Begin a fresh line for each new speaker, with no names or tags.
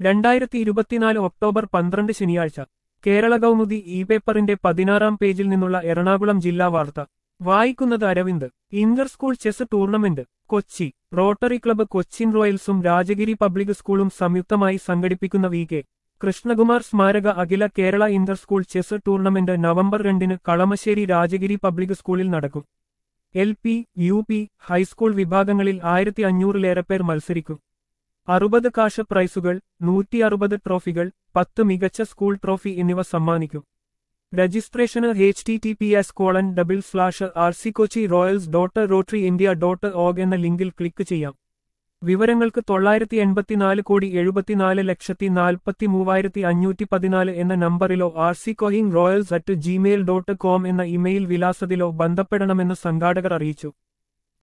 രണ്ടായിരത്തി ഇരുപത്തിനാല് ഒക്ടോബർ പന്ത്രണ്ട് ശനിയാഴ്ച കേരള കൗമുദി ഇ പേപ്പറിന്റെ പതിനാറാം പേജിൽ നിന്നുള്ള എറണാകുളം ജില്ലാ വാർത്ത വായിക്കുന്നത് Aravind inter school chess tournament Kochi rotary club Cochin റോയൽസും രാജഗിരി പബ്ലിക് സ്കൂളും സംയുക്തമായി സംഘടിപ്പിക്കുന്ന വി കെ കൃഷ്ണകുമാർ സ്മാരക അഖില Kerala inter school chess tournament November രണ്ടിന് കളമശ്ശേരി രാജഗിരി പബ്ലിക് സ്കൂളിൽ നടക്കും L P U P high school വിഭാഗങ്ങളിൽ ആയിരത്തി അഞ്ഞൂറിലേറെ പേർ മത്സരിക്കും അറുപത് കാശ പ്രൈസുകൾ നൂറ്റി അറുപത് ട്രോഫികൾ പത്ത് മികച്ച സ്കൂൾ ട്രോഫി എന്നിവ സമ്മാനിക്കും രജിസ്ട്രേഷന് H T T P S colon double slash R C Kochi royals dot rotary India dot org എന്ന ലിങ്കിൽ ക്ലിക്ക് ചെയ്യാം വിവരങ്ങൾക്ക് തൊള്ളായിരത്തി എൺപത്തിനാല് കോടി എഴുപത്തിനാല് ലക്ഷത്തി നാൽപ്പത്തി മൂവായിരത്തി അഞ്ഞൂറ്റി പതിനാല് എന്ന നമ്പറിലോ ആർ സി കൊഹിംഗ് royals at Gmail dot com എന്ന ഇമെയിൽ വിലാസത്തിലോ ബന്ധപ്പെടണമെന്ന് സംഘാടകർ അറിയിച്ചു